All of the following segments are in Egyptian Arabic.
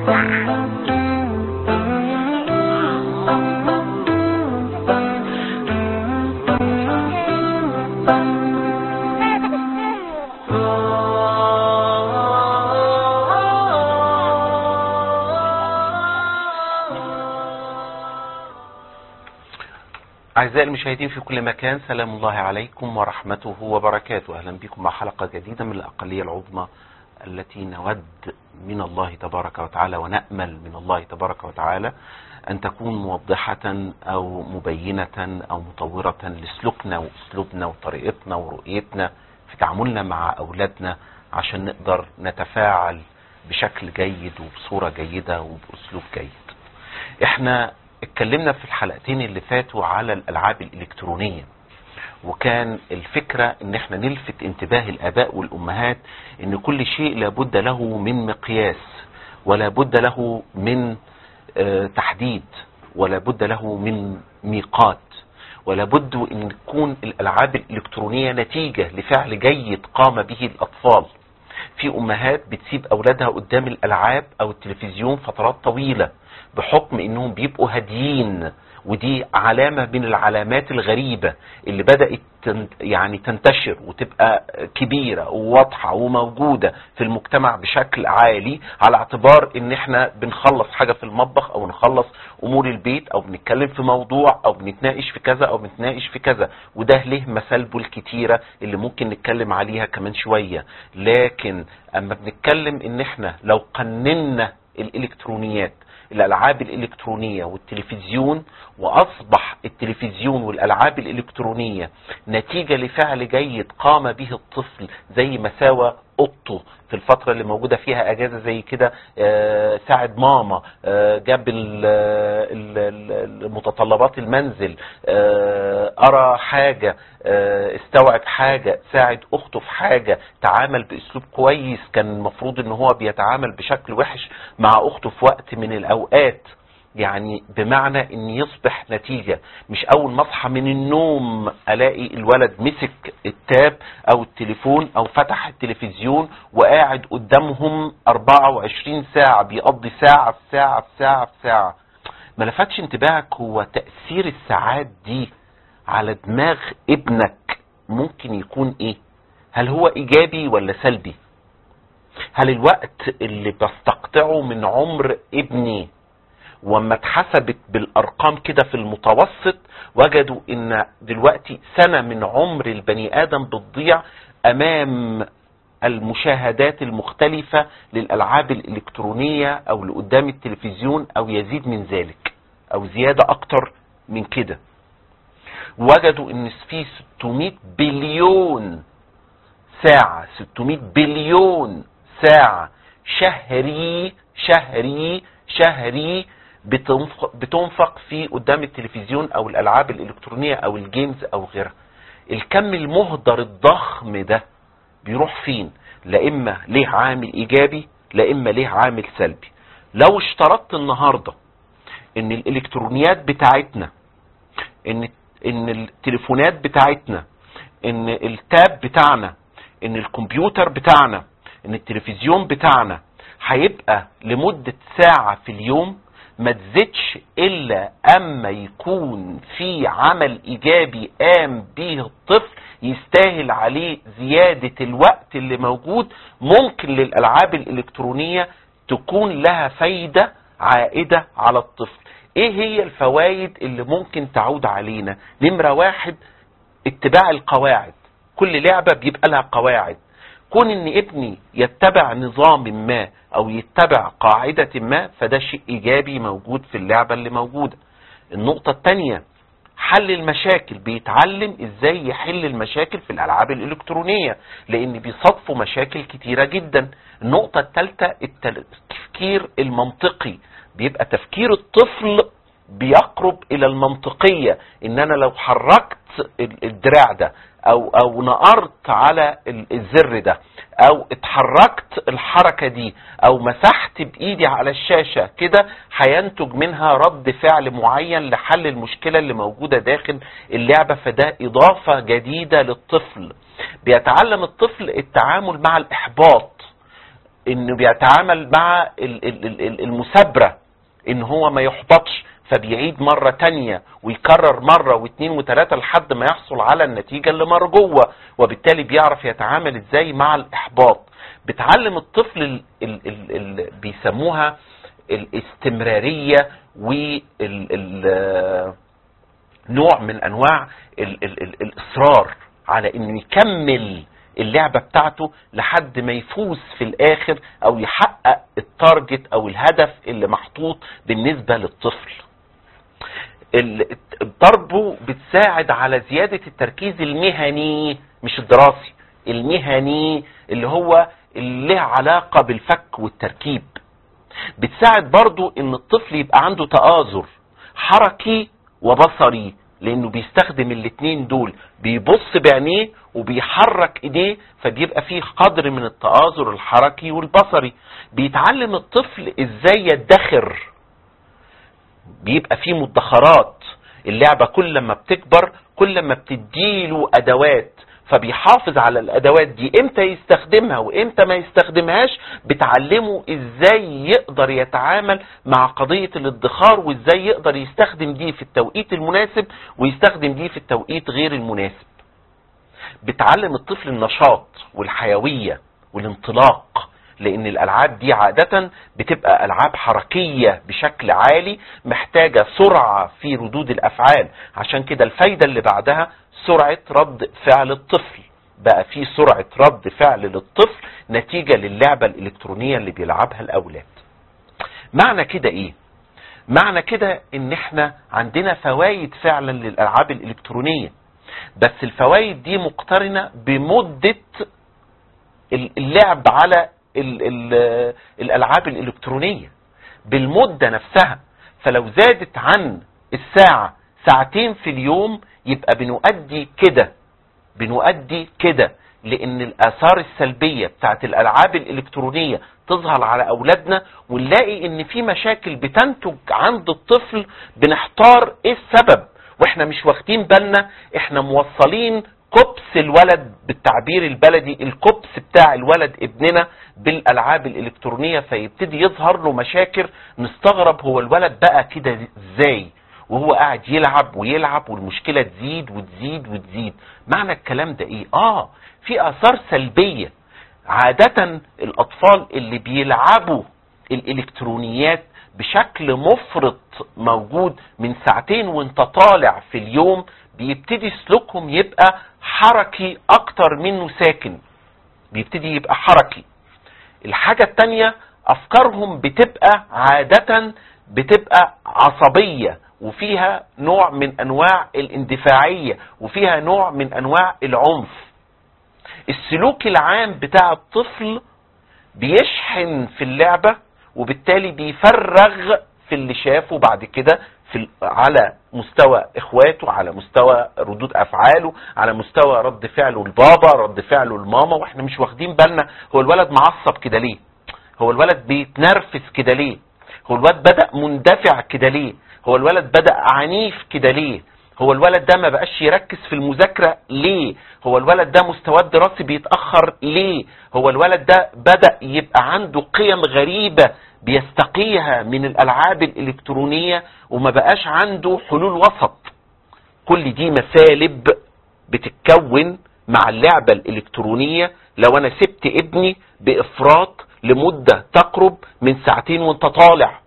أعزائي المشاهدين في كل مكان سلام الله عليكم ورحمته وبركاته أهلا بكم مع حلقة جديدة من الأقلية العظمى التي نود من الله تبارك وتعالى ونأمل من الله تبارك وتعالى أن تكون موضحة أو مبينة أو مطورة لسلوكنا وأسلوبنا وطريقتنا ورؤيتنا في تعاملنا مع أولادنا عشان نقدر نتفاعل بشكل جيد وبصورة جيدة وبأسلوب جيد احنا اتكلمنا في الحلقتين اللي فاتوا على الالعاب الالكترونيه وكان الفكرة ان احنا نلفت انتباه الاباء والامهات ان كل شيء لابد له من مقياس ولا بد له من اه تحديد ولا بد له من ميقات ولا بد ان تكون الالعاب الالكترونية نتيجة لفعل جيد قام به الاطفال في امهات بتسيب اولادها قدام الالعاب او التلفزيون فترات طويلة بحكم انهم بيبقوا هاديين ودي علامة من العلامات الغريبة اللي بدأت يعني تنتشر وتبقى كبيرة وواضحة وموجودة في المجتمع بشكل عالي على اعتبار ان احنا بنخلص حاجة في المطبخ او نخلص امور البيت او بنتكلم في موضوع او بنتناقش في كذا او بنتناقش في كذا وده له مسالبه الكتيرة اللي ممكن نتكلم عليها كمان شوية لكن اما بنتكلم ان احنا لو قننا الالكترونيات الالعاب الالكترونية والتلفزيون واصبح التلفزيون والالعاب الالكترونية نتيجة لفعل جيد قام به الطفل زي ما ساوى اوضته في الفترة اللي موجودة فيها اجازة زي كده ساعد ماما جاب متطلبات المنزل ارى حاجة استوعب حاجة ساعد اخته في حاجة تعامل باسلوب كويس كان المفروض ان هو بيتعامل بشكل وحش مع اخته في وقت من الاوقات يعني بمعنى ان يصبح نتيجة مش اول ما اصحى من النوم الاقي الولد مسك التاب او التليفون او فتح التلفزيون وقاعد قدامهم 24 ساعة بيقضي ساعة في ساعة في ساعة في ساعة ما لفتش انتباهك هو تأثير الساعات دي على دماغ ابنك ممكن يكون ايه هل هو ايجابي ولا سلبي هل الوقت اللي بستقطعه من عمر ابني وما اتحسبت بالارقام كده في المتوسط وجدوا ان دلوقتي سنة من عمر البني ادم بتضيع امام المشاهدات المختلفة للالعاب الالكترونية او لقدام التلفزيون او يزيد من ذلك او زيادة اكتر من كده وجدوا ان في 600 بليون ساعة 600 بليون ساعة شهري شهري شهري بتنفق في قدام التلفزيون او الالعاب الالكترونية او الجيمز او غيرها الكم المهدر الضخم ده بيروح فين لا اما ليه عامل ايجابي لا اما ليه عامل سلبي لو اشترطت النهاردة ان الالكترونيات بتاعتنا ان ان التليفونات بتاعتنا ان التاب بتاعنا ان الكمبيوتر بتاعنا ان التلفزيون بتاعنا هيبقى لمدة ساعة في اليوم ما تزيدش الا اما يكون في عمل ايجابي قام به الطفل يستاهل عليه زيادة الوقت اللي موجود ممكن للالعاب الالكترونية تكون لها فايدة عائدة على الطفل ايه هي الفوائد اللي ممكن تعود علينا نمرة واحد اتباع القواعد كل لعبة بيبقى لها قواعد كون ان ابني يتبع نظام ما او يتبع قاعدة ما فده شيء ايجابي موجود في اللعبة اللي موجودة النقطة التانية حل المشاكل بيتعلم ازاي يحل المشاكل في الالعاب الالكترونية لان بيصادفوا مشاكل كتيرة جدا النقطة التالتة التفكير المنطقي بيبقى تفكير الطفل بيقرب الى المنطقية ان انا لو حركت الدراع ده او او نقرت على الزر ده او اتحركت الحركة دي او مسحت بايدي على الشاشة كده هينتج منها رد فعل معين لحل المشكلة اللي موجودة داخل اللعبة فده اضافة جديدة للطفل بيتعلم الطفل التعامل مع الاحباط انه بيتعامل مع المثابرة ان هو ما يحبطش فبيعيد مرة تانية ويكرر مرة واثنين وثلاثة لحد ما يحصل على النتيجة اللي مرجوة وبالتالي بيعرف يتعامل ازاي مع الاحباط بتعلم الطفل اللي بيسموها الاستمرارية نوع من انواع ال ال ال الاصرار على انه يكمل اللعبة بتاعته لحد ما يفوز في الاخر او يحقق التارجت او الهدف اللي محطوط بالنسبة للطفل ضربه بتساعد على زيادة التركيز المهني مش الدراسي المهني اللي هو اللي له علاقة بالفك والتركيب بتساعد برضو ان الطفل يبقى عنده تآزر حركي وبصري لانه بيستخدم الاتنين دول بيبص بعينيه وبيحرك ايديه فبيبقى فيه قدر من التآزر الحركي والبصري بيتعلم الطفل ازاي يدخر بيبقى فيه مدخرات اللعبة كل ما بتكبر كل ما بتديله ادوات فبيحافظ على الادوات دي امتى يستخدمها وامتى ما يستخدمهاش بتعلمه ازاي يقدر يتعامل مع قضية الادخار وازاي يقدر يستخدم دي في التوقيت المناسب ويستخدم دي في التوقيت غير المناسب بتعلم الطفل النشاط والحيوية والانطلاق لان الالعاب دي عادة بتبقى العاب حركية بشكل عالي محتاجة سرعة في ردود الافعال عشان كده الفايدة اللي بعدها سرعة رد فعل الطفل بقى في سرعة رد فعل للطفل نتيجة للعبة الالكترونية اللي بيلعبها الاولاد معنى كده ايه معنى كده ان احنا عندنا فوائد فعلا للالعاب الالكترونية بس الفوائد دي مقترنة بمدة اللعب على ال ال الالعاب الالكترونية بالمدة نفسها فلو زادت عن الساعة ساعتين في اليوم يبقى بنؤدي كده بنؤدي كده لان الاثار السلبية بتاعت الالعاب الالكترونية تظهر على اولادنا ونلاقي ان في مشاكل بتنتج عند الطفل بنحتار ايه السبب واحنا مش واخدين بالنا احنا موصلين كبس الولد بالتعبير البلدي الكبس بتاع الولد ابننا بالالعاب الالكترونية فيبتدي يظهر له مشاكل نستغرب هو الولد بقى كده ازاي وهو قاعد يلعب ويلعب والمشكلة تزيد وتزيد وتزيد معنى الكلام ده ايه اه في اثار سلبية عادة الاطفال اللي بيلعبوا الالكترونيات بشكل مفرط موجود من ساعتين وانت طالع في اليوم بيبتدي سلوكهم يبقى حركي اكتر منه ساكن بيبتدي يبقى حركي الحاجة التانية افكارهم بتبقى عادة بتبقى عصبية وفيها نوع من انواع الاندفاعية وفيها نوع من انواع العنف السلوك العام بتاع الطفل بيشحن في اللعبة وبالتالي بيفرغ في اللي شافه بعد كده في على مستوى اخواته على مستوى ردود افعاله على مستوى رد فعله البابا رد فعله الماما واحنا مش واخدين بالنا هو الولد معصب كده ليه هو الولد بيتنرفز كده ليه هو الولد بدأ مندفع كده ليه هو الولد بدأ عنيف كده ليه هو الولد ده ما بقاش يركز في المذاكرة ليه هو الولد ده مستواه الدراسي بيتأخر ليه هو الولد ده بدأ يبقى عنده قيم غريبة بيستقيها من الألعاب الإلكترونية وما بقاش عنده حلول وسط كل دي مسالب بتتكون مع اللعبة الإلكترونية لو أنا سبت ابني بإفراط لمدة تقرب من ساعتين وانت طالع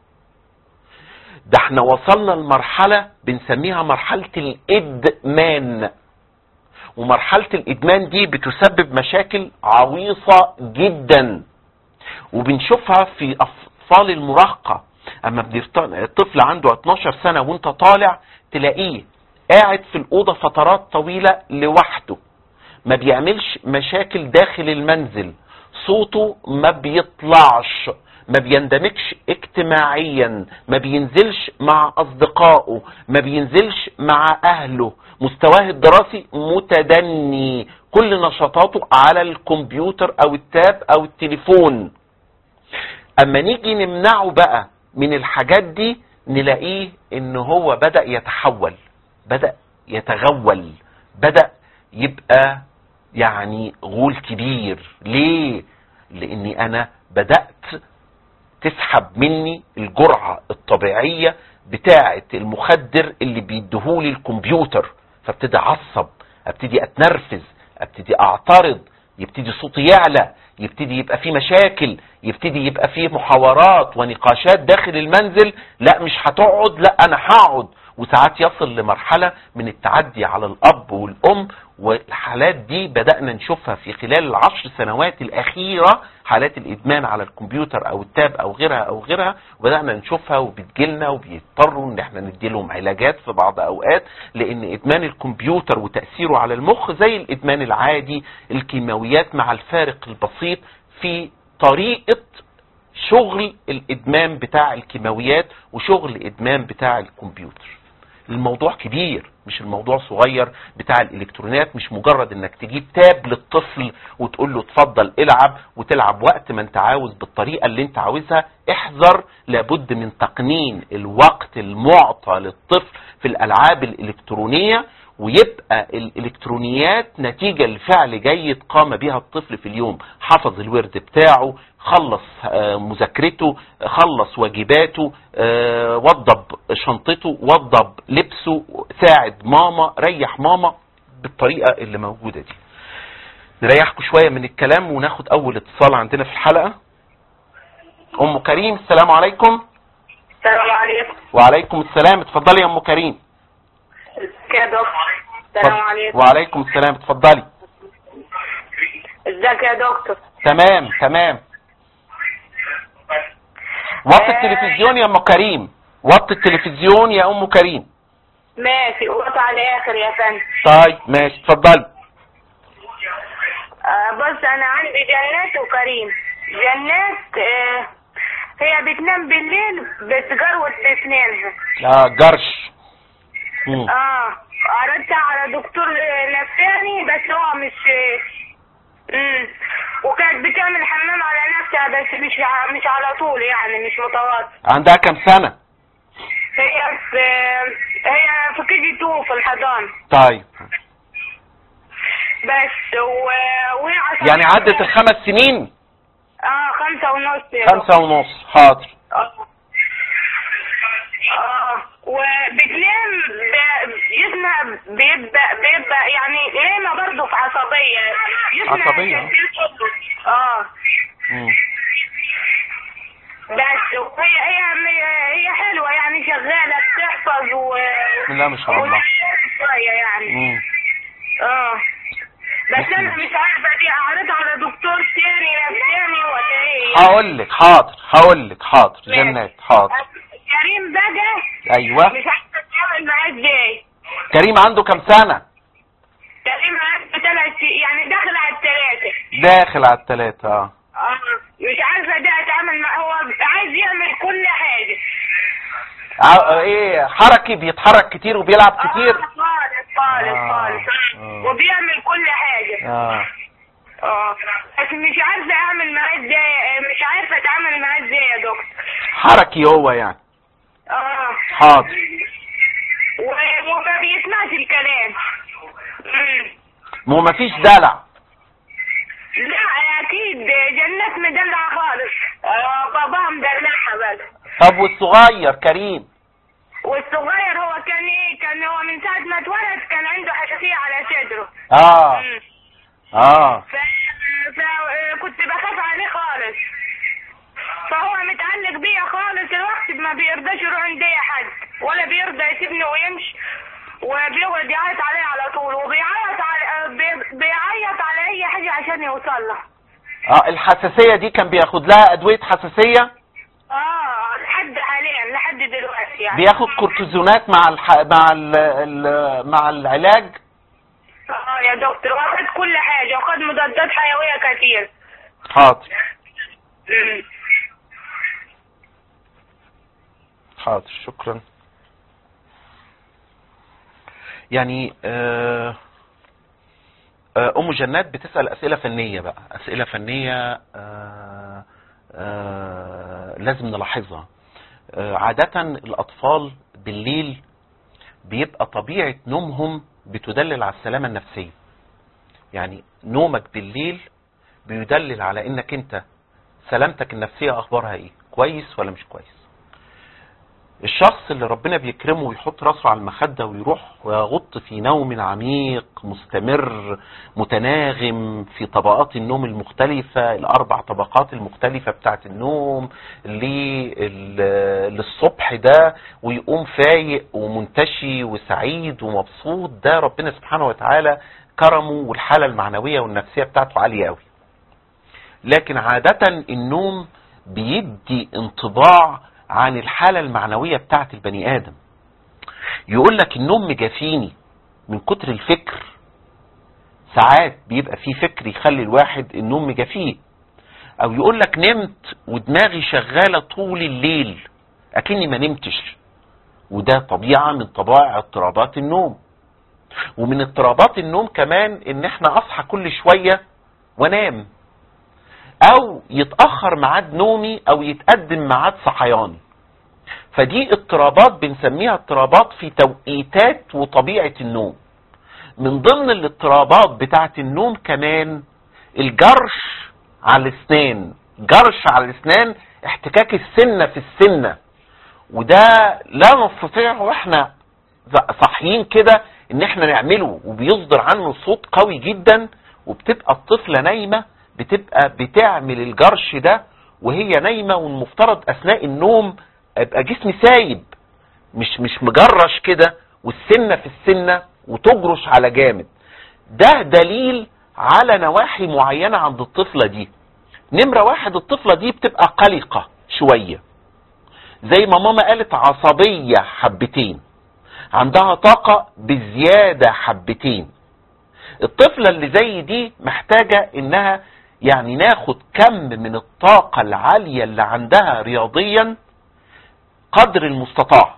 ده احنا وصلنا لمرحلة بنسميها مرحلة الادمان ومرحلة الادمان دي بتسبب مشاكل عويصة جدا وبنشوفها في اطفال المراهقة اما الطفل عنده 12 سنة وانت طالع تلاقيه قاعد في الأوضة فترات طويلة لوحده ما بيعملش مشاكل داخل المنزل صوته ما بيطلعش ما بيندمجش اجتماعيا ما بينزلش مع اصدقائه ما بينزلش مع اهله مستواه الدراسي متدني كل نشاطاته على الكمبيوتر او التاب او التليفون اما نيجي نمنعه بقى من الحاجات دي نلاقيه ان هو بدأ يتحول بدأ يتغول بدأ يبقى يعني غول كبير ليه لاني انا بدأت تسحب مني الجرعة الطبيعية بتاعة المخدر اللي بيديهولي الكمبيوتر فابتدي اعصب ابتدي اتنرفز ابتدي اعترض يبتدي صوتي يعلى يبتدي يبقى في مشاكل يبتدي يبقى في محاورات ونقاشات داخل المنزل لا مش هتقعد لا انا هقعد وساعات يصل لمرحلة من التعدي على الاب والام والحالات دي بدأنا نشوفها في خلال العشر سنوات الأخيرة حالات الإدمان على الكمبيوتر أو التاب أو غيرها أو غيرها وبدأنا نشوفها وبتجيلنا وبيضطروا إن احنا نديلهم علاجات في بعض أوقات لأن إدمان الكمبيوتر وتأثيره على المخ زي الإدمان العادي الكيماويات مع الفارق البسيط في طريقة شغل الإدمان بتاع الكيماويات وشغل الإدمان بتاع الكمبيوتر الموضوع كبير مش الموضوع صغير بتاع الالكترونيات مش مجرد انك تجيب تاب للطفل وتقول له اتفضل العب وتلعب وقت ما انت عاوز بالطريقة اللي انت عاوزها احذر لابد من تقنين الوقت المعطى للطفل في الالعاب الالكترونية ويبقى الالكترونيات نتيجة لفعل جيد قام بها الطفل في اليوم حفظ الورد بتاعه خلص مذاكرته خلص واجباته وضب شنطته وضب لبسه ساعد ماما ريح ماما بالطريقة اللي موجودة دي نريحكم شوية من الكلام وناخد اول اتصال عندنا في الحلقة ام كريم السلام عليكم السلام عليكم وعليكم السلام اتفضلي يا ام كريم ازيك يا دكتور السلام عليكم وعليكم السلام اتفضلي ازيك يا دكتور تمام تمام وطي التلفزيون يا ام كريم وطي التلفزيون يا ام كريم ماشي وقطع على الاخر يا فندم طيب ماشي اتفضلي آه بص انا عندي جنات وكريم جنات آه هي بتنام بالليل بتجروت بسنانها اه جرش مم. اه عرضت على دكتور نفساني بس هو مش امم وكانت بتعمل حمام على نفسها بس مش ع- مش على طول يعني مش متواصل عندها كام سنة هي في هي في كي جي 2 في الحضانة طيب بس و... وهي عصبية. يعني عدت الخمس سنين اه خمسة ونص يا خمسة ونص حاضر اه اه وبتنام ب- جسمها بيبقى بيبقى يعني نايمة برضه في عصبية جسمها عصبية. شديد. اه مم. بس وهي هي هي حلوة يعني شغالة بتحفظ و بسم الله ما شاء الله. وشوية شوية يعني مم. اه بس انا مش عارفة دي اعرضها على دكتور تاني نفساني ولا ايه هقول لك حاضر هقول لك حاضر ماشي. جنات حاضر كريم بقى ايوه مش عارفة اتعامل معاه ازاي كريم عنده كام سنة كريم عنده ثلاث يعني داخل على الثلاثة داخل على الثلاثة اه اه مش عارفة ده اتعامل مع هو عايز يعمل كل حاجة ع- ايه حركي بيتحرك كتير وبيلعب كتير اه خالص خالص آه، خالص آه. وبيعمل كل حاجة اه اه بس مش عارفة اعمل معاه ازاي مش عارفة اتعامل معاه ازاي يا دكتور حركي هو يعني اه حاضر و- وما بيسمعش الكلام مم. ما هو مفيش دلع لا اكيد جنات مدلعة خالص آه باباها مدلعها بس طب والصغير كريم والصغير هو كان ايه كان هو من ساعة ما اتولد كان عنده حساسية على صدره اه مم. اه ف... فكنت بخاف عليه خالص فهو متعلق بيا خالص الوقت ما بيرضاش يروح عند اي حد ولا بيرضى يسيبني ويمشي وبيقعد يعيط عليا على طول وبيعيط على بي- بيعيط على اي حاجة عشان يوصل لها اه الحساسية دي كان بياخد لها ادوية حساسية اه لحد حاليا لحد دلوقتي يعني بياخد كورتيزونات مع الح... مع ال... ال... مع العلاج اه يا دكتور واخد كل حاجة واخد مضادات حيوية كتير حاضر مم. حاضر شكرا يعني آه، آه، ام جنات بتسأل اسئلة فنية بقى اسئلة فنية آه، آه، لازم نلاحظها آه، عادة الاطفال بالليل بيبقى طبيعة نومهم بتدلل على السلامة النفسية يعني نومك بالليل بيدلل على انك انت سلامتك النفسية اخبارها ايه كويس ولا مش كويس الشخص اللي ربنا بيكرمه ويحط راسه على المخدة ويروح ويغط في نوم عميق مستمر متناغم في طبقات النوم المختلفة الأربع طبقات المختلفة بتاعت النوم لل- للصبح ده ويقوم فايق ومنتشي وسعيد ومبسوط ده ربنا سبحانه وتعالى كرمه والحالة المعنوية والنفسية بتاعته عالية قوي لكن عادة النوم بيدي انطباع عن الحالة المعنوية بتاعت البني آدم يقول لك النوم مجافيني من كتر الفكر ساعات بيبقى في فكر يخلي الواحد النوم مجافيه او يقول لك نمت ودماغي شغالة طول الليل اكني ما نمتش وده طبيعة من طبائع اضطرابات النوم ومن اضطرابات النوم كمان ان احنا اصحى كل شوية وانام او يتأخر ميعاد نومي او يتقدم ميعاد صحياني فدي اضطرابات بنسميها اضطرابات في توقيتات وطبيعة النوم من ضمن الاضطرابات بتاعة النوم كمان الجرش على الاسنان جرش على الاسنان احتكاك السنة في السنة وده لا نستطيع واحنا صاحيين كده ان احنا نعمله وبيصدر عنه صوت قوي جدا وبتبقى الطفلة نايمة بتبقى بتعمل الجرش ده وهي نايمة والمفترض اثناء النوم ابقى جسمي سايب مش مش مجرش كده والسنة في السنة وتجرش على جامد ده دليل على نواحي معينة عند الطفلة دي نمرة واحد الطفلة دي بتبقى قلقة شوية زي ما ماما قالت عصبية حبتين عندها طاقة بزيادة حبتين الطفلة اللي زي دي محتاجة انها يعني ناخد كم من الطاقة العالية اللي عندها رياضيا قدر المستطاع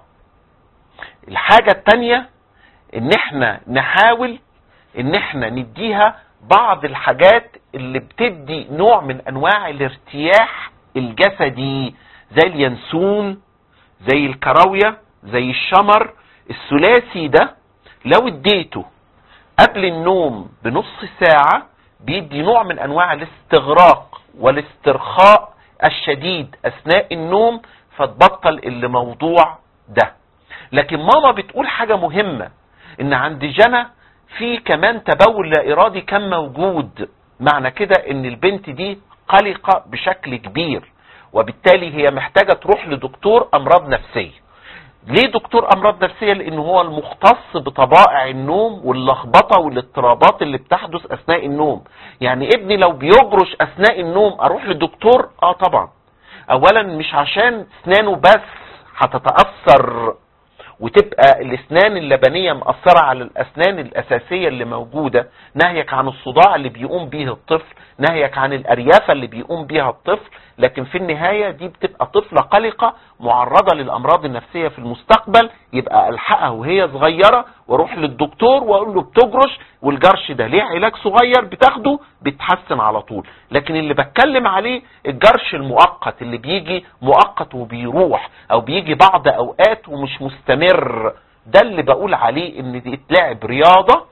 الحاجة التانية ان احنا نحاول ان احنا نديها بعض الحاجات اللي بتدي نوع من انواع الارتياح الجسدي زي اليانسون زي الكراوية زي الشمر الثلاثي ده لو اديته قبل النوم بنص ساعة بيدي نوع من انواع الاستغراق والاسترخاء الشديد اثناء النوم فتبطل اللي موضوع ده لكن ماما بتقول حاجة مهمة ان عند جنى في كمان تبول لا ارادي كان موجود معنى كده ان البنت دي قلقة بشكل كبير وبالتالي هي محتاجة تروح لدكتور امراض نفسية ليه دكتور امراض نفسية لان هو المختص بطبائع النوم واللخبطة والاضطرابات اللي بتحدث اثناء النوم يعني ابني لو بيجرش اثناء النوم اروح لدكتور اه طبعا اولا مش عشان اسنانه بس هتتأثر وتبقى الاسنان اللبنية مأثرة على الاسنان الاساسية اللي موجودة نهيك عن الصداع اللي بيقوم به الطفل نهيك عن الاريافة اللي بيقوم بها الطفل لكن في النهاية دي بتبقى طفلة قلقة معرضة للامراض النفسية في المستقبل يبقى الحقها وهي صغيرة واروح للدكتور واقول له بتجرش والجرش ده ليه علاج صغير بتاخده بتحسن على طول لكن اللي بتكلم عليه الجرش المؤقت اللي بيجي مؤقت وبيروح او بيجي بعض اوقات ومش مستمر ده اللي بقول عليه ان دي اتلعب رياضة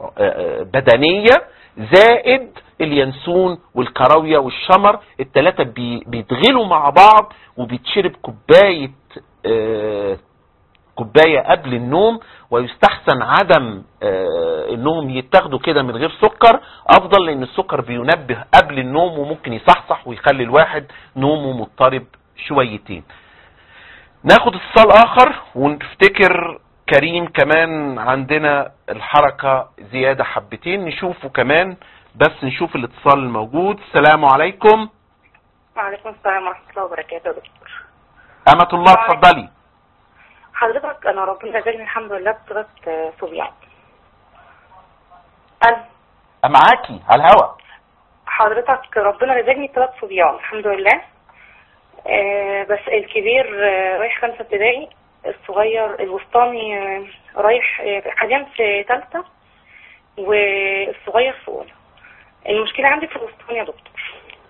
بدنية زائد اليانسون والكراوية والشمر التلاتة بي بيتغلوا مع بعض وبيتشرب كوباية آه كوباية قبل النوم ويستحسن عدم آه انهم يتاخدوا كده من غير سكر افضل لان السكر بينبه قبل النوم وممكن يصحصح ويخلي الواحد نومه مضطرب شويتين ناخد اتصال اخر ونفتكر كريم كمان عندنا الحركة زيادة حبتين نشوفه كمان بس نشوف الاتصال الموجود السلام عليكم وعليكم السلام ورحمة الله وبركاته يا دكتور أمة الله اتفضلي حضرتك أنا ربنا رزقني الحمد لله بطولة صبيان أنا معاكي على الهوا حضرتك ربنا رزقني بثلاث صبيان الحمد لله آه بس الكبير آه رايح خمسة ابتدائي الصغير الوسطاني آه رايح آه حاليا في ثالثة والصغير في أولى المشكلة عندي في الوسطاني يا دكتور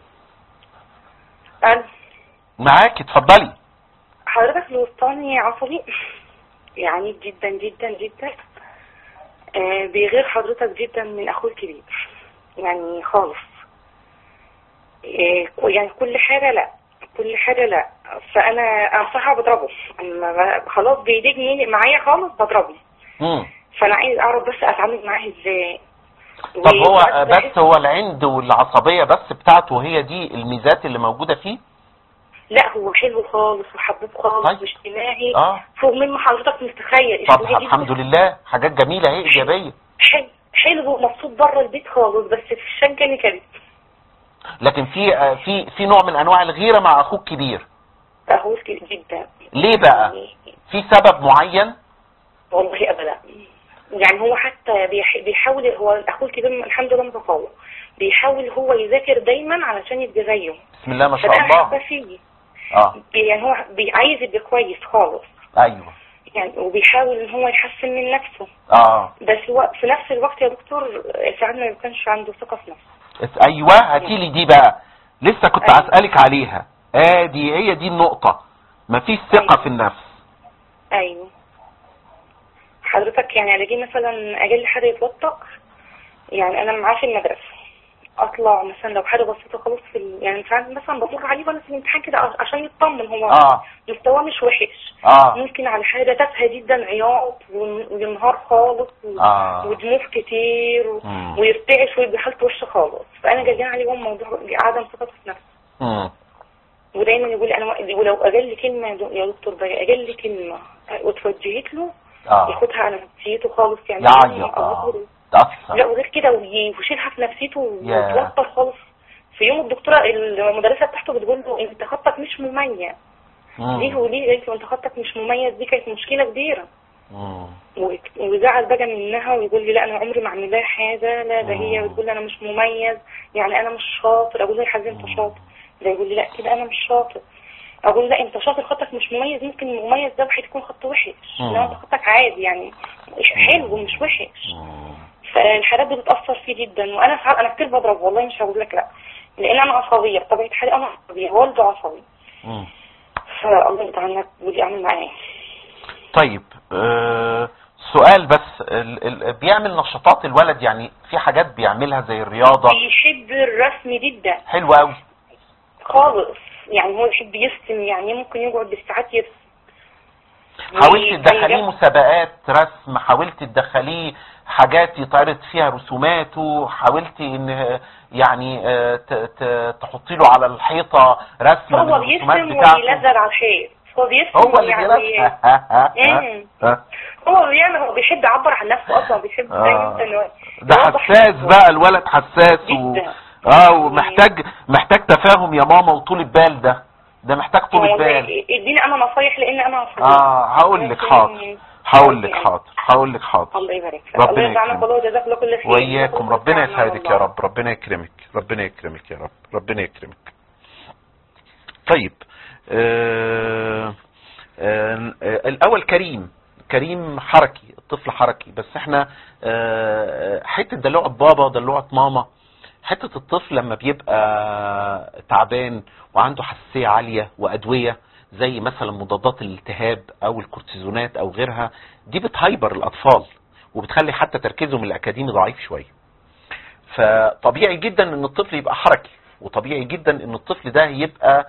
أنا معاكي اتفضلي حضرتك الوسطاني عصبي يعني جدا جدا جدا آه بيغير حضرتك جدا من اخوه الكبير يعني خالص إيه، يعني كل حاجة لا كل حاجة لا فأنا أنا بصراحة بضربه أما ب- خلاص بيضايقني معايا خالص بضربه مم. فأنا عايز أعرف بس أتعامل معاه إزاي طب هو وساعات بس بحس- هو العند والعصبية بس بتاعته هي دي الميزات اللي موجودة فيه لا هو حلو خالص وحبوب خالص طيب. واجتماعي اه فوق مما حضرتك متخيل طب اجتماعي الحمد جداً. لله حاجات جميلة اهي ايجابية حلو حلو ومبسوط بره البيت خالص بس في الشنكة كانت لكن في آه، في في نوع من انواع الغيرة مع اخوك كبير فهو كتير جدا ليه بقى يعني في سبب معين والله ابدا يعني هو حتى بيح- بيحاول هو اخوه الكبير الحمد لله متفوق بيحاول هو يذاكر دايما علشان يبقى زيه بسم الله ما شاء فده حابه الله فيه اه بي- يعني هو بي- عايز يبقى كويس خالص ايوه يعني وبيحاول ان هو يحسن من نفسه اه بس هو في نفس الوقت يا دكتور ساعات ما كانش عنده ثقه في نفسه اس- ايوه هاتي لي دي بقى لسه كنت أيوة. هسألك عليها ادي هي دي النقطة مفيش ثقة أيوة. في النفس ايوه حضرتك يعني الاقيه مثلا اجي حد يتوتر يعني انا معاه في المدرسه اطلع مثلا لو حاجه بسيطه خالص في ال... يعني ساعات مثلا بمر عليه وانا في الامتحان كده ع- عشان يطمن هو اه مستواه مش وحش اه ممكن على حاجه تافهه جدا عياط ون- وينهار خالص و... اه ودموع كتير و... مم. ويرتعش ويبقى حالته وحشه خالص فانا جايين عليه هو موضوع عدم ثقته في نفسه مم. ودايما يقول لي انا ولو اقل كلمه يا دو- يا دكتور بقى اقل كلمه وتوجهت له اه ياخدها على نفسيته خالص يعني يعيط هو اه لا تأثر وغير كده وي- ويشيلها في نفسيته ياه. ويتوتر خالص في يوم الدكتوره المدرسه بتاعته بتقول له انت خطك مش مميز ليه مم. وليه قالت له انت خطك مش مميز دي كانت مشكله كبيره مم. و- وزعل بقى منها ويقول لي لا انا عمري ما اعمل لها حاجه لا ده هي مم. بتقول لي انا مش مميز يعني انا مش شاطر اقول له يا حبيبي انت شاطر ده يقول لي لا كده انا مش شاطر اقول له لا انت شاطر خطك مش مميز ممكن المميز ده واحد يكون خط وحش مم. انما انت خطك عادي يعني مش حلو مش وحش مم. فالحالات دي بتأثر فيه جدا وانا ساعات انا كتير بضرب والله مش هقول لك لا لان انا عصبيه بطبيعه حالي انا عصبيه والده عصبي مم. فالله يتعنى ودي اعمل معاه إيه؟ طيب آه سؤال بس ال ال بيعمل نشاطات الولد يعني في حاجات بيعملها زي الرياضة بيحب الرسم جدا حلو قوي خالص يعني هو يحب يرسم يعني ممكن يقعد بالساعات يرسم حاولت وكان تدخليه جاب- مسابقات رسم حاولت تدخليه حاجات يتعرض فيها رسوماته حاولت ان يعني آه، ت- ت- تحطي له على الحيطة رسم من هو الرسومات بيرسم بتاعته وبيلزق على الحيط هو بيرسم هو اللي يعني بيرسم مم. هو بيعمل هو بيحب يعبر عن نفسه اصلا بيحب آه. دايما إنه ده يوضح حساس نفسه. بقى الولد حساس و... جدا. اه ومحتاج محتاج تفاهم يا ماما وطولة بال ده ده محتاج طولة والله بال اديني انا نصايح لان انا عصبيه اه هقول لك حاضر هقول لك حاضر هقول لك حاضر الله يبارك لك ربنا الله يجعلنا يكرمك. كله وجزاك الله كل خير وإياكم جزاك ربنا الله خير يسعدك يا والله. رب ربنا يكرمك ربنا يكرمك يا رب ربنا يكرمك طيب آه آه آه الأول كريم كريم حركي الطفل حركي بس احنا آه حتة دلوعة بابا دلوعة ماما حتة الطفل لما بيبقى تعبان وعنده حساسية عالية وأدوية زي مثلا مضادات الالتهاب أو الكورتيزونات أو غيرها دي بتهيبر الأطفال وبتخلي حتى تركيزهم الأكاديمي ضعيف شوية فطبيعي جدا ان الطفل يبقى حركي وطبيعي جدا ان الطفل ده يبقى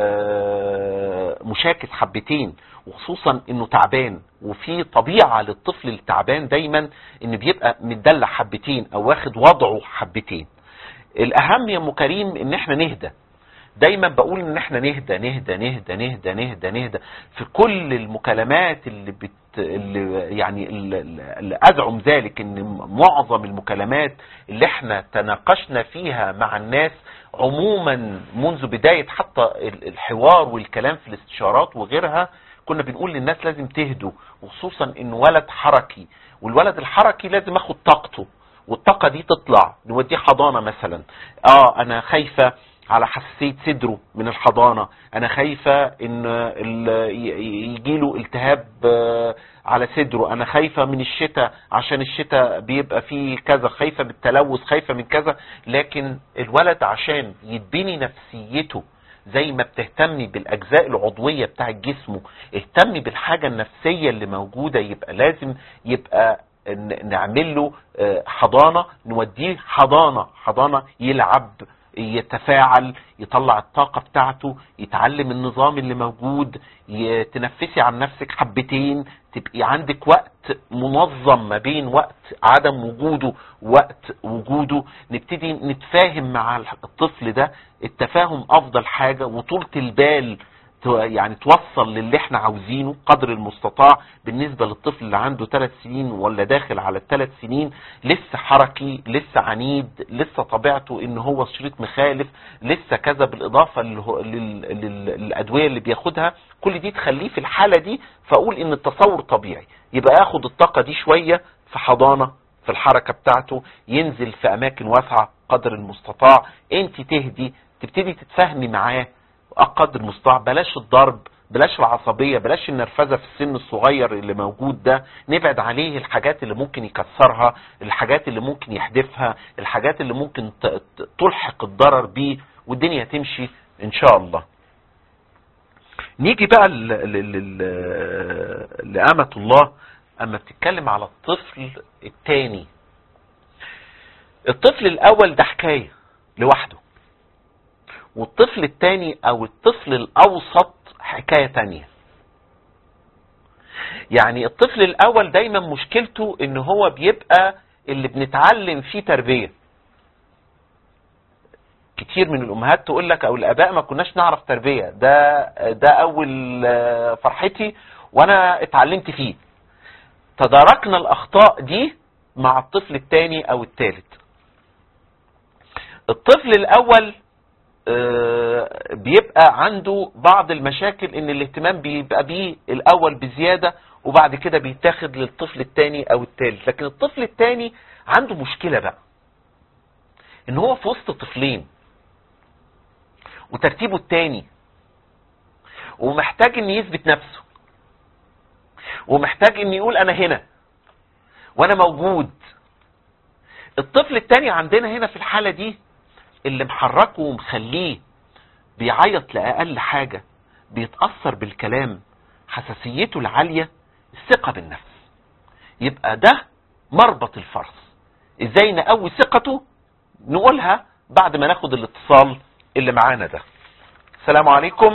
آه، مشاكس حبتين وخصوصا انه تعبان وفي طبيعة للطفل التعبان دايما ان بيبقى متدلع حبتين او واخد وضعه حبتين الاهم يا ام كريم ان احنا نهدى دايما بقول ان احنا نهدى نهدى نهدى نهدى نهدى نهدى في كل المكالمات اللي بت اللي يعني اللي اللي ازعم ذلك ان معظم المكالمات اللي احنا تناقشنا فيها مع الناس عموما منذ بداية حتى ال- الحوار والكلام في الاستشارات وغيرها كنا بنقول للناس لازم تهدوا وخصوصا ان ولد حركي والولد الحركي لازم ياخد طاقته والطاقة دي تطلع نوديه حضانة مثلا اه انا خايفة على حساسية صدره من الحضانة انا خايفة ان ال- ي- يجيله التهاب آه، على صدره انا خايفة من الشتاء عشان الشتاء بيبقى فيه كذا خايفة من التلوث خايفة من كذا لكن الولد عشان يتبني نفسيته زي ما بتهتمي بالاجزاء العضوية بتاع جسمه اهتمي بالحاجة النفسية اللي موجودة يبقى لازم يبقى ن- نعمل له آه، حضانة نوديه حضانة حضانة يلعب يتفاعل يطلع الطاقة بتاعته يتعلم النظام اللي موجود ي- تنفسي عن نفسك حبتين تبقي عندك وقت منظم ما بين وقت عدم وجوده ووقت وجوده نبتدي نتفاهم مع الطفل ده التفاهم افضل حاجة وطولة البال تو- يعني توصل للي احنا عاوزينه قدر المستطاع بالنسبة للطفل اللي عنده ثلاث سنين ولا داخل على الثلاث سنين لسه حركي لسه عنيد لسه طبيعته ان هو شريط مخالف لسه كذا بالاضافة للهو- لل- لل- للادوية اللي بياخدها كل دي تخليه في الحالة دي فاقول ان التصور طبيعي يبقى ياخد الطاقة دي شوية في حضانة في الحركة بتاعته ينزل في اماكن واسعة قدر المستطاع انت تهدي تبتدي تتفاهمي معاه قدر المستطاع بلاش الضرب بلاش العصبية بلاش النرفزة في السن الصغير اللي موجود ده نبعد عليه الحاجات اللي ممكن يكسرها الحاجات اللي ممكن يحدفها الحاجات اللي ممكن ت- ت- تلحق الضرر بيه والدنيا تمشي ان شاء الله نيجي بقى ل- ل- ل- لأمة الله اما بتتكلم على الطفل التاني الطفل الاول ده حكاية لوحده والطفل التاني او الطفل الاوسط حكاية تانية يعني الطفل الاول دايما مشكلته ان هو بيبقى اللي بنتعلم فيه تربية كتير من الامهات تقول لك او الاباء ما كناش نعرف تربية ده ده اول آه، فرحتي وانا اتعلمت فيه تداركنا الاخطاء دي مع الطفل التاني او التالت الطفل الاول آه، بيبقى عنده بعض المشاكل ان الاهتمام بيبقى بيه الاول بزيادة وبعد كده بيتاخد للطفل التاني او التالت لكن الطفل التاني عنده مشكلة بقى ان هو في وسط طفلين وترتيبه التاني ومحتاج ان يثبت نفسه ومحتاج ان يقول انا هنا وانا موجود الطفل التاني عندنا هنا في الحالة دي اللي محركه ومخليه بيعيط لأقل حاجة بيتأثر بالكلام حساسيته العالية الثقة بالنفس يبقى ده مربط الفرس ازاي نقوي ثقته نقولها بعد ما ناخد الاتصال اللي معانا ده السلام عليكم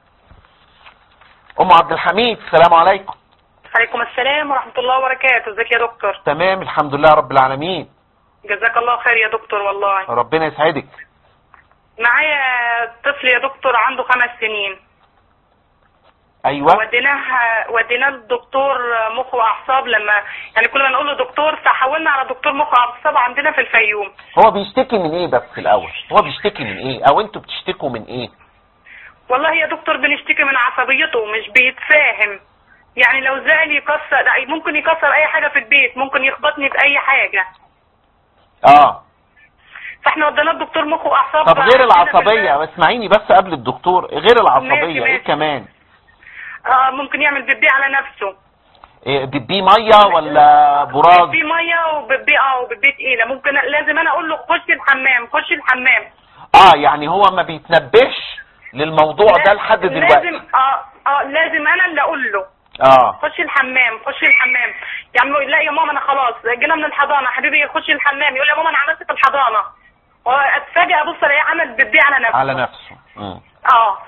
ام عبد الحميد السلام عليكم عليكم السلام ورحمة الله وبركاته ازيك يا دكتور تمام الحمد لله رب العالمين جزاك الله خير يا دكتور والله ربنا يسعدك معايا طفل يا دكتور عنده خمس سنين ايوه وديناه وديناه للدكتور مخ واعصاب لما يعني كل ما نقول له دكتور فحولنا على دكتور مخ واعصاب عندنا في الفيوم هو بيشتكي من ايه بس في الاول هو بيشتكي من ايه او انتوا بتشتكوا من ايه والله يا دكتور بنشتكي من عصبيته مش بيتفاهم يعني لو زعل يكسر لا، ممكن يكسر اي حاجه في البيت ممكن يخبطني باي حاجه اه فاحنا وديناه لدكتور مخ واعصاب طب غير عندنا في العصبية البلد. اسمعيني بس قبل الدكتور غير العصبية ماشي، ايه ماشي. كمان اه ممكن يعمل بيبي على نفسه إيه بتبيه مية ولا براز بيبي ميه وبيبي اه وبيبي تقيله ممكن لازم انا اقول له خش الحمام خش الحمام اه يعني هو ما بيتنبهش للموضوع ده لحد لازم دلوقتي اه اه لازم انا اللي اقول له اه خش الحمام خش الحمام يعني لا يا ماما انا خلاص جينا من الحضانه حبيبي خش الحمام يقول لي يا ماما انا عملت في الحضانه واتفاجئ ابص الاقيه عمل بيبي على نفسه على نفسه مم. اه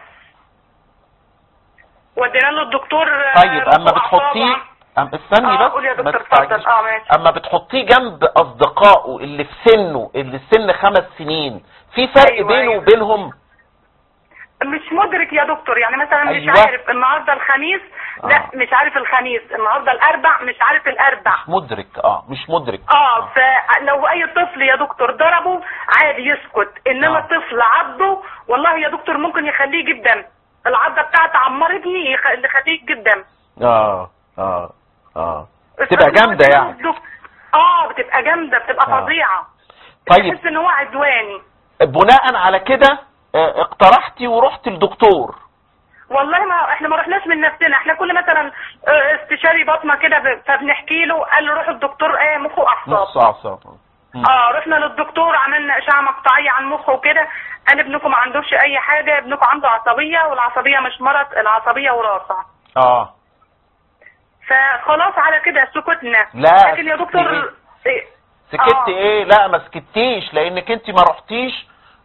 ودينا له الدكتور آه، طيب اما مخ بتحطيه وأعصاب. أم استني آه، بس قول يا ما دكتور، تستعجلش. اتفضل. آه، ماشي. اما بتحطيه جنب اصدقائه اللي في سنه اللي سن خمس سنين في فرق أيوة، بينه أيوة. وبينهم مش مدرك يا دكتور يعني مثلا مش أيوة. عارف النهارده الخميس لا آه. مش عارف الخميس النهارده الاربع مش عارف الاربع مدرك اه مش مدرك اه فلو اي طفل يا دكتور ضربه عادي يسكت انما آه. طفل عضه والله يا دكتور ممكن يخليه يجيب دم العضه بتاعته عمرتني يخ- يخليه يجيب دم اه اه اه تبقى جامدة يعني اه بتبقى جامده بتبقى آه. فظيعه طيب. تحس ان هو عدواني بناء على كده آه، اقترحتي ورحت الدكتور والله ما احنا ما رحناش من نفسنا احنا كل مثلا اه، استشاري بطنه كده ب- فبنحكي له قال له روح الدكتور ايه مخ واعصاب نص اعصاب مم. اه رحنا للدكتور عملنا اشعه مقطعيه عن مخه وكده قال ابنكم ما عندوش اي حاجه ابنكم عنده عصبيه والعصبيه مش مرض العصبيه وراثه اه فخلاص على كده سكتنا لا، لكن يا سكتي دكتور إيه؟ سكت آه. ايه لا ما سكتيش لانك انت ما رحتيش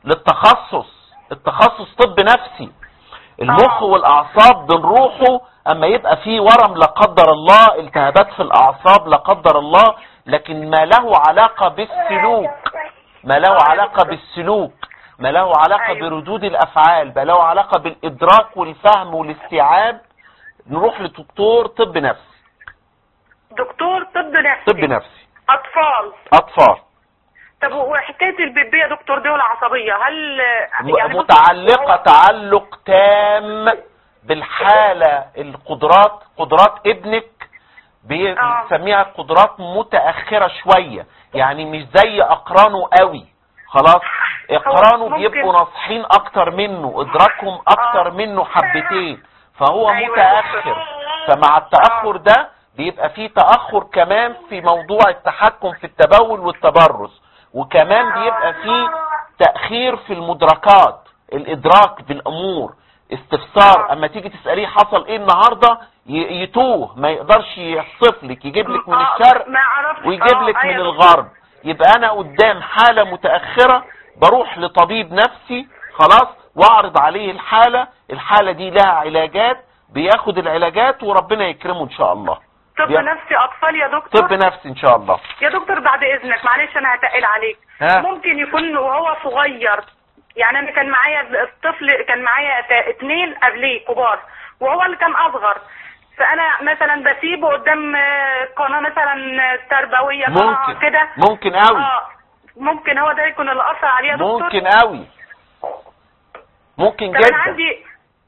للتخصص التخصص طب نفسي المخ والاعصاب بنروحه اما يبقى فيه ورم لا قدر الله التهابات في الاعصاب لا قدر الله لكن ما له علاقة بالسلوك ما له علاقة بالسلوك ما له علاقة أيوة. بردود الافعال ما له علاقة بالادراك والفهم والاستيعاب نروح لدكتور طب نفسي دكتور طب نفسي طب نفسي اطفال اطفال طب وحكايه البيبي يا دكتور دي والعصبيه هل م- بص- متعلقة تعلق تام بالحالة القدرات قدرات ابنك بي- آه. بنسميها قدرات متأخرة شوية يعني مش زي أقرانه قوي خلاص أقرانه ممكن- بيبقوا ناصحين أكتر منه إدراكهم أكتر آه. منه حبتين فهو أيوة يا متأخر دكتور. فمع التأخر ده بيبقى فيه تأخر كمان في موضوع التحكم في التبول والتبرز وكمان بيبقى فيه تأخير في المدركات الإدراك بالأمور استفسار اما تيجي تسأليه حصل ايه النهاردة ي- يتوه ما يقدرش يحصف لك يجيب لك من آه، الشرق ما عرفتش ويجيب آه، لك من أيوة. الغرب يبقى انا قدام حالة متأخرة بروح لطبيب نفسي خلاص واعرض عليه الحالة الحالة دي لها علاجات بياخد العلاجات وربنا يكرمه ان شاء الله طب بيا- نفسي اطفال يا دكتور طب نفسي ان شاء الله يا دكتور بعد اذنك معلش انا هتقل عليك ها. ممكن يكون وهو صغير يعني انا كان معايا الطفل كان معايا تا- اتنين قبليه كبار وهو اللي كان اصغر فانا مثلا بسيبه قدام آه، قناه مثلا تربويه قناه ممكن كده ممكن قوي اه ممكن هو ده يكون اللي اثر عليه يا دكتور ممكن قوي ممكن طب انا جدا عندي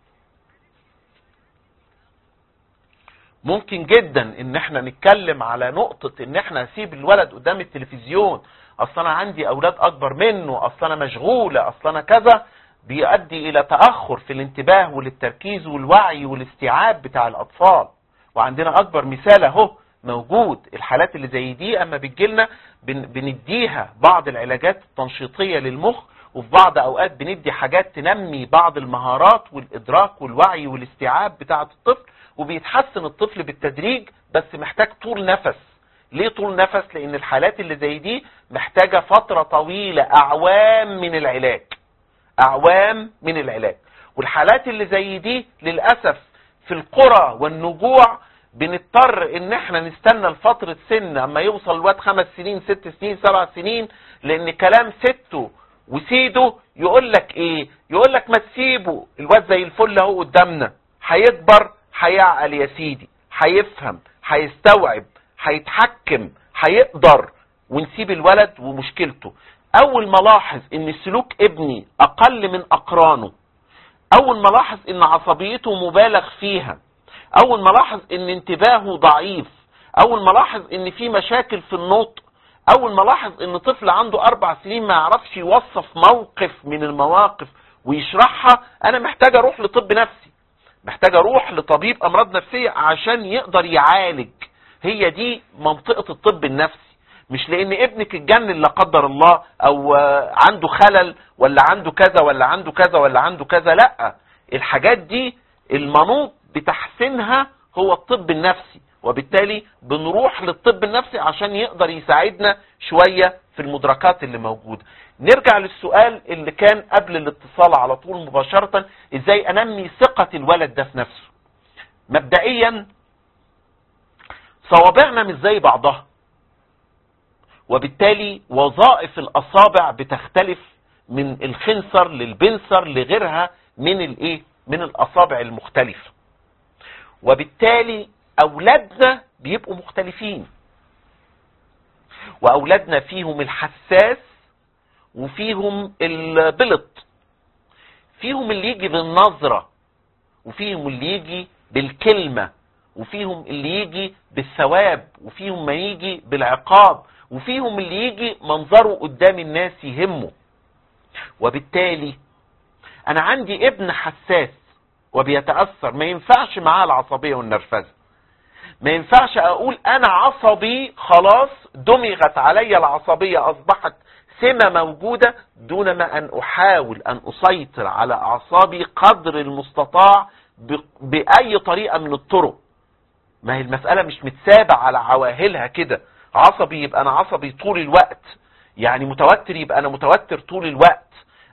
ممكن جدا ان احنا نتكلم على نقطة ان احنا نسيب الولد قدام التلفزيون اصل انا عندي اولاد اكبر منه اصل انا مشغولة اصل انا كذا بيؤدي الى تأخر في الانتباه والتركيز والوعي والاستيعاب بتاع الاطفال وعندنا اكبر مثال اهو موجود الحالات اللي زي دي اما بتجيلنا بن بنديها بعض العلاجات التنشيطية للمخ وفي بعض اوقات بندي حاجات تنمي بعض المهارات والادراك والوعي والاستيعاب بتاعة الطفل وبيتحسن الطفل بالتدريج بس محتاج طول نفس ليه طول نفس لان الحالات اللي زي دي محتاجة فترة طويلة اعوام من العلاج اعوام من العلاج والحالات اللي زي دي للأسف في القرى والنجوع بنضطر ان احنا نستنى لفترة سن اما يوصل الواد خمس سنين ست سنين سبع سنين لان كلام سته وسيده يقول لك ايه يقول لك ما تسيبه الواد زي الفل اهو قدامنا هيكبر هيعقل يا سيدي هيفهم هيستوعب هيتحكم هيقدر ونسيب الولد ومشكلته اول ما لاحظ ان سلوك ابني اقل من اقرانه اول ما لاحظ ان عصبيته مبالغ فيها اول ما لاحظ ان انتباهه ضعيف اول ما لاحظ ان في مشاكل في النطق اول ما لاحظ ان طفل عنده اربع سنين ما يعرفش يوصف موقف من المواقف ويشرحها انا محتاج اروح لطب نفسي محتاج اروح لطبيب امراض نفسية عشان يقدر يعالج هي دي منطقة الطب النفسي مش لان ابنك اتجنن لا قدر الله او آه، عنده خلل ولا عنده كذا ولا عنده كذا ولا عنده كذا لا الحاجات دي المنوط بتحسينها هو الطب النفسي وبالتالي بنروح للطب النفسي عشان يقدر يساعدنا شوية في المدركات اللي موجودة نرجع للسؤال اللي كان قبل الاتصال على طول مباشرة ازاي انمي ثقة الولد ده في نفسه مبدئيا صوابعنا مش زي بعضها وبالتالي وظائف الاصابع بتختلف من الخنصر للبنصر لغيرها من الايه من الاصابع المختلفة وبالتالي اولادنا بيبقوا مختلفين واولادنا فيهم الحساس وفيهم البلط فيهم اللي يجي بالنظرة وفيهم اللي يجي بالكلمة وفيهم اللي يجي بالثواب وفيهم ما يجي بالعقاب وفيهم اللي يجي منظره قدام الناس يهمه وبالتالي انا عندي ابن حساس وبيتأثر ما ينفعش معاه العصبية والنرفزة ما ينفعش اقول انا عصبي خلاص دمغت علي العصبية اصبحت سمة موجودة دون ما ان احاول ان اسيطر على اعصابي قدر المستطاع ب- باي طريقة من الطرق ما هي المسألة مش متسابة على عواهلها كده عصبي يبقى انا عصبي طول الوقت يعني متوتر يبقى انا متوتر طول الوقت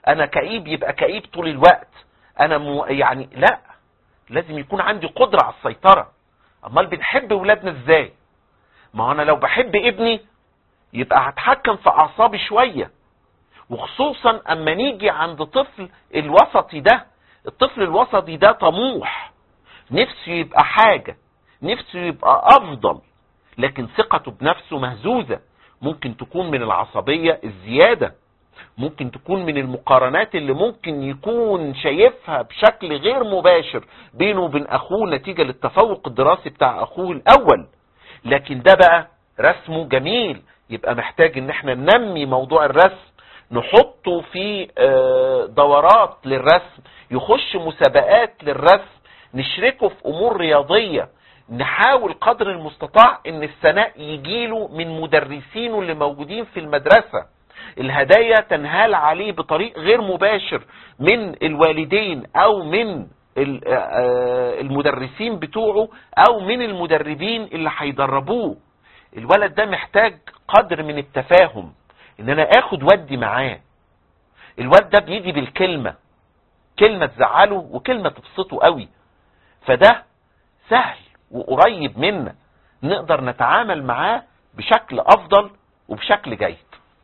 انا كئيب يبقى كئيب طول الوقت انا مو يعني لا لازم يكون عندي قدرة على السيطرة امال بنحب ولادنا ازاي ما هو انا لو بحب ابني يبقى هتحكم في اعصابي شوية وخصوصا اما نيجي عند طفل الوسطي ده الطفل الوسطي ده طموح نفسه يبقى حاجة نفسه يبقى افضل لكن ثقته بنفسه مهزوزة ممكن تكون من العصبية الزيادة ممكن تكون من المقارنات اللي ممكن يكون شايفها بشكل غير مباشر بينه وبين اخوه نتيجة للتفوق الدراسي بتاع اخوه الاول لكن ده بقى رسمه جميل يبقى محتاج ان احنا ننمي موضوع الرسم نحطه في آه، دورات للرسم يخش مسابقات للرسم نشركه في امور رياضية نحاول قدر المستطاع ان الثناء يجيله من مدرسينه اللي موجودين في المدرسة الهدايا تنهال عليه بطريق غير مباشر من الوالدين او من ال- آه، المدرسين بتوعه او من المدربين اللي هيدربوه الولد ده محتاج قدر من التفاهم ان انا اخد ودي معاه الولد ده بيجي بالكلمة كلمة تزعله وكلمة تبسطه قوي فده سهل وقريب منا نقدر نتعامل معاه بشكل افضل وبشكل جيد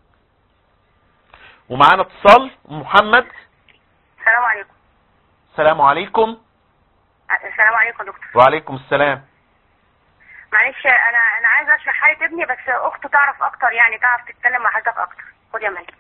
ومعانا اتصال محمد السلام عليكم السلام عليكم السلام عليكم يا دكتور وعليكم السلام معلش انا انا عايزه اشرح حاله ابني بس اخته تعرف اكتر يعني تعرف تتكلم مع حضرتك اكتر خد يا مالك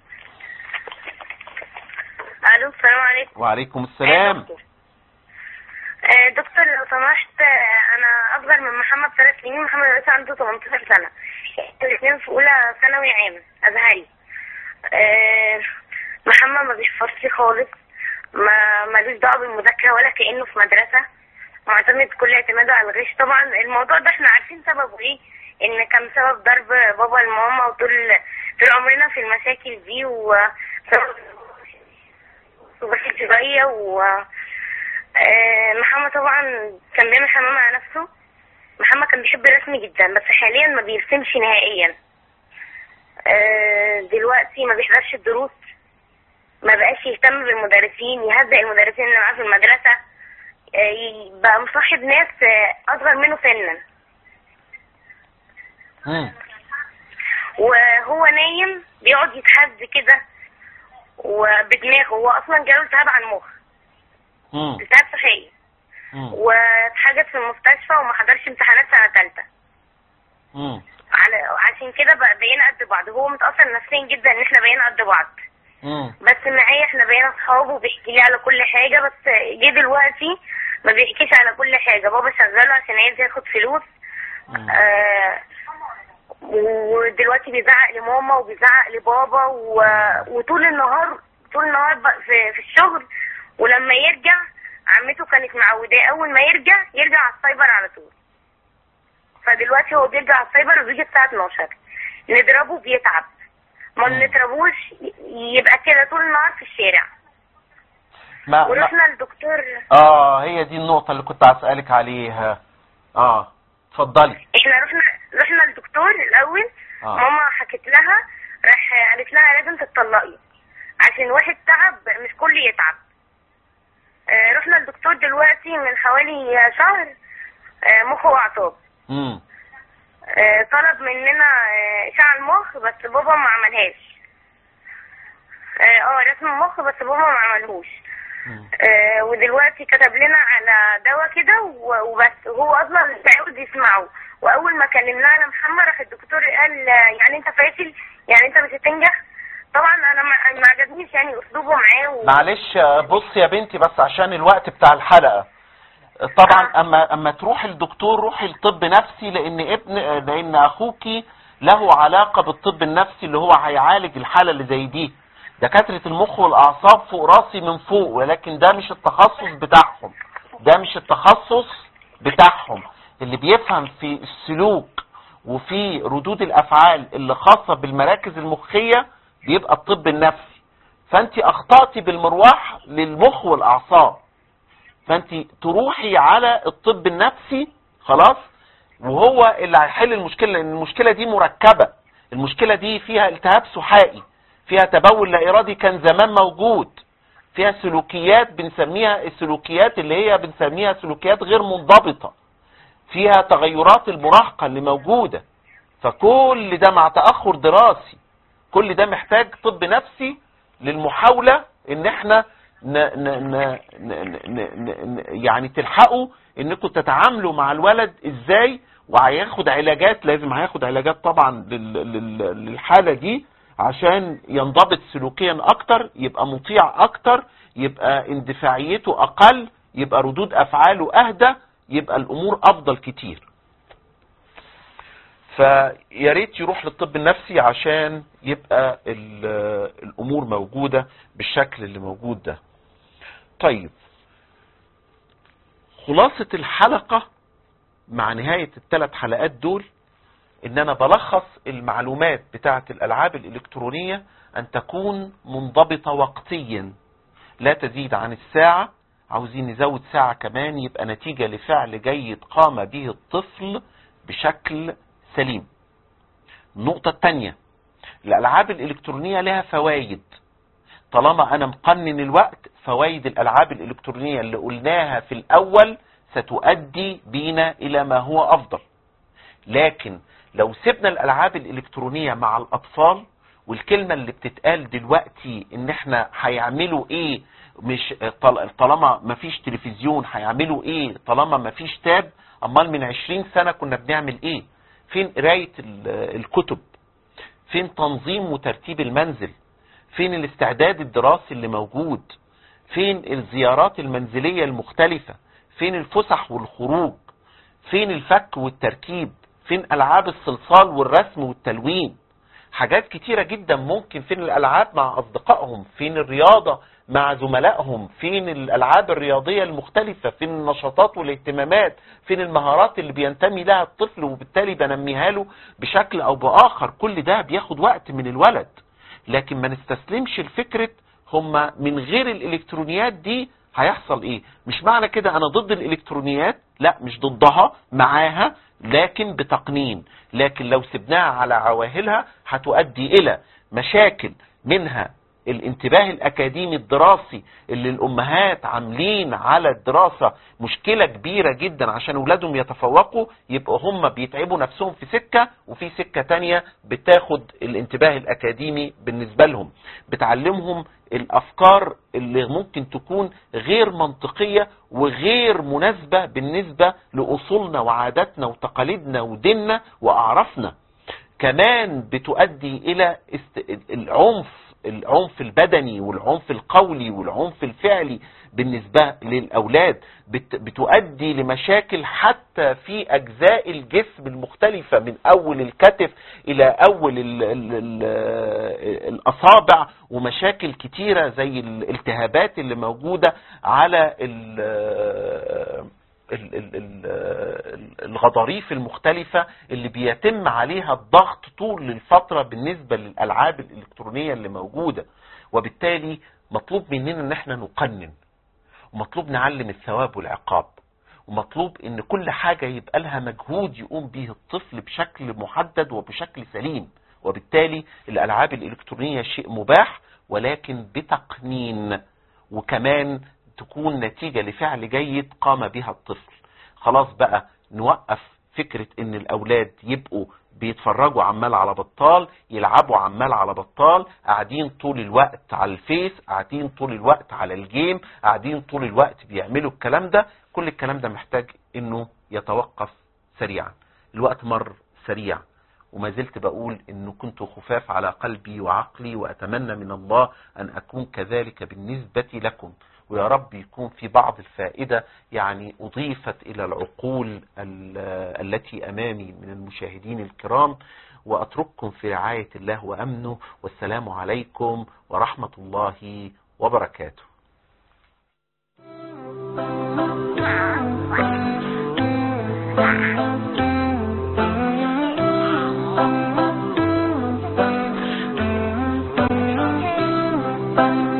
الو السلام عليكم وعليكم السلام دكتور. آه، دكتور لو سمحت آه، انا اصغر من محمد ثلاث سنين محمد لسه عنده 18 سنه الاثنين في اولى ثانوي عام ازهري آه، محمد ما بيحفظش خالص ما ملوش دعوه بالمذاكره ولا كانه في مدرسه معتمد كل اعتماده على الغش طبعا الموضوع ده احنا عارفين سببه ايه ان كان سبب ضرب بابا لماما وطول طول عمرنا في المشاكل دي وسبب وبحث شوية و آه، محمد طبعا كان بيعمل حمام على نفسه محمد كان بيحب الرسم جدا بس حاليا ما بيرسمش نهائيا آه، دلوقتي ما بيحضرش الدروس ما بقاش يهتم بالمدرسين يهزق المدرسين اللي معاه في المدرسة آه، ي- بقى مصاحب ناس آه، أصغر منه سنا مم. وهو نايم بيقعد يتهز كده وبدماغه هو أصلا جاله التهاب على المخ مم. التهاب صحي مم. واتحجز في المستشفى وما حضرش امتحانات سنة تالتة مم. على عشان كده بقى بقينا قد بعض هو متأثر نفسيا جدا ان احنا بقينا قد بعض مم. بس معايا احنا بقينا اصحاب وبيحكي لي على كل حاجة بس جه دلوقتي ما بيحكيش على كل حاجة بابا شغاله عشان عايز ياخد فلوس مم. آه ودلوقتي بيزعق لماما وبيزعق لبابا و... وطول النهار طول النهار بقى في, في الشغل ولما يرجع عمته كانت معوداه اول ما يرجع يرجع على السايبر على طول فدلوقتي هو بيرجع على السايبر وبيجي الساعه 12 نضربه بيتعب ما مم. نضربوش ي- يبقى كده طول النهار في الشارع ما ما ورحنا للدكتور اه هي دي النقطة اللي كنت هسألك عليها اه اتفضلي احنا رحنا رحنا للدكتور الاول آه. ماما حكت لها راح قالت لها لازم تتطلقي عشان واحد تعب مش كل يتعب آه، رحنا للدكتور دلوقتي من حوالي شهر آه، مخ واعصاب مم. آه، طلب مننا آه، اشعة المخ بس بابا ما عملهاش اه آه، رسم المخ بس بابا ما عملهوش مم. آه، ودلوقتي كتب لنا على دواء كده و- وبس هو اصلا مش عاوز يسمعه واول ما كلمناه على محمد راح الدكتور قال آه، يعني انت فاشل يعني انت مش هتنجح طبعا انا ما ما عجبنيش يعني اسلوبه معاه و... معلش آه، بص يا بنتي بس عشان الوقت بتاع الحلقة طبعا آه. اما اما تروحي للدكتور روحي لطب نفسي لان ابن لان اخوكي له علاقة بالطب النفسي اللي هو هيعالج الحالة اللي زي دي دكاترة المخ والاعصاب فوق راسي من فوق ولكن ده مش التخصص بتاعهم ده مش التخصص بتاعهم اللي بيفهم في السلوك وفي ردود الافعال اللي خاصة بالمراكز المخية بيبقى الطب النفسي فانت اخطأتي بالمروح للمخ والاعصاب فانت تروحي على الطب النفسي خلاص وهو اللي هيحل المشكله لان المشكله دي مركبه المشكله دي فيها التهاب سحائي فيها تبول لا ارادي كان زمان موجود فيها سلوكيات بنسميها السلوكيات اللي هي بنسميها سلوكيات غير منضبطة فيها تغيرات المراهقة اللي موجودة فكل ده مع تأخر دراسي كل ده محتاج طب نفسي للمحاولة ان احنا ن ن ن ن ن ن يعني تلحقوا انكم تتعاملوا مع الولد ازاي وهياخد علاجات لازم هياخد علاجات طبعا لل لل للحالة دي عشان ينضبط سلوكيا اكتر يبقى مطيع اكتر يبقى اندفاعيته اقل يبقى ردود افعاله اهدى يبقى الامور افضل كتير فيا ريت يروح للطب النفسي عشان يبقى الامور موجودة بالشكل اللي موجود ده طيب خلاصة الحلقة مع نهاية الثلاث حلقات دول ان انا بلخص المعلومات بتاعة الالعاب الالكترونية ان تكون منضبطة وقتيا لا تزيد عن الساعة عاوزين نزود ساعة كمان يبقى نتيجة لفعل جيد قام به الطفل بشكل سليم النقطة التانية الالعاب الالكترونية لها فوائد طالما انا مقنن الوقت فوائد الالعاب الالكترونية اللي قلناها في الاول ستؤدي بينا الى ما هو افضل لكن لو سيبنا الالعاب الالكترونية مع الاطفال والكلمة اللي بتتقال دلوقتي ان احنا هيعملوا ايه مش طالما مفيش تلفزيون هيعملوا ايه طالما مفيش تاب امال من عشرين سنة كنا بنعمل ايه فين قراية الكتب فين تنظيم وترتيب المنزل فين الاستعداد الدراسي اللي موجود فين الزيارات المنزلية المختلفة فين الفسح والخروج فين الفك والتركيب فين العاب الصلصال والرسم والتلوين حاجات كتيرة جدا ممكن فين الالعاب مع اصدقائهم فين الرياضة مع زملائهم فين الالعاب الرياضية المختلفة فين النشاطات والاهتمامات فين المهارات اللي بينتمي لها الطفل وبالتالي بنميها له بشكل او باخر كل ده بياخد وقت من الولد لكن ما نستسلمش لفكرة هما من غير الالكترونيات دي هيحصل ايه مش معنى كده انا ضد الالكترونيات لا مش ضدها معاها لكن بتقنين لكن لو سبناها على عواهلها هتؤدي الى مشاكل منها الانتباه الاكاديمي الدراسي اللي الامهات عاملين على الدراسة مشكلة كبيرة جدا عشان اولادهم يتفوقوا يبقى هم بيتعبوا نفسهم في سكة وفي سكة تانية بتاخد الانتباه الاكاديمي بالنسبة لهم بتعلمهم الافكار اللي ممكن تكون غير منطقية وغير مناسبة بالنسبة لاصولنا وعاداتنا وتقاليدنا وديننا واعرافنا كمان بتؤدي الى العنف العنف البدني والعنف القولي والعنف الفعلي بالنسبة للأولاد بتؤدي لمشاكل حتى في أجزاء الجسم المختلفة من أول الكتف إلى أول ال ال ال الأصابع ومشاكل كتيرة زي الالتهابات اللي موجودة على ال الغضاريف المختلفة اللي بيتم عليها الضغط طول الفترة بالنسبة للألعاب الإلكترونية اللي موجودة وبالتالي مطلوب مننا ان احنا نقنن ومطلوب نعلم الثواب والعقاب ومطلوب ان كل حاجة يبقى لها مجهود يقوم به الطفل بشكل محدد وبشكل سليم وبالتالي الألعاب الإلكترونية شيء مباح ولكن بتقنين وكمان تكون نتيجة لفعل جيد قام بها الطفل خلاص بقى نوقف فكرة ان الاولاد يبقوا بيتفرجوا عمال على بطال يلعبوا عمال على بطال قاعدين طول الوقت على الفيس قاعدين طول الوقت على الجيم قاعدين طول الوقت بيعملوا الكلام ده كل الكلام ده محتاج انه يتوقف سريعا الوقت مر سريع وما زلت بقول انه كنت خفاف على قلبي وعقلي واتمنى من الله ان اكون كذلك بالنسبة لكم ويا رب يكون في بعض الفائدة يعني أضيفت إلى العقول التي أمامي من المشاهدين الكرام وأترككم في رعاية الله وأمنه والسلام عليكم ورحمة الله وبركاته Thank you.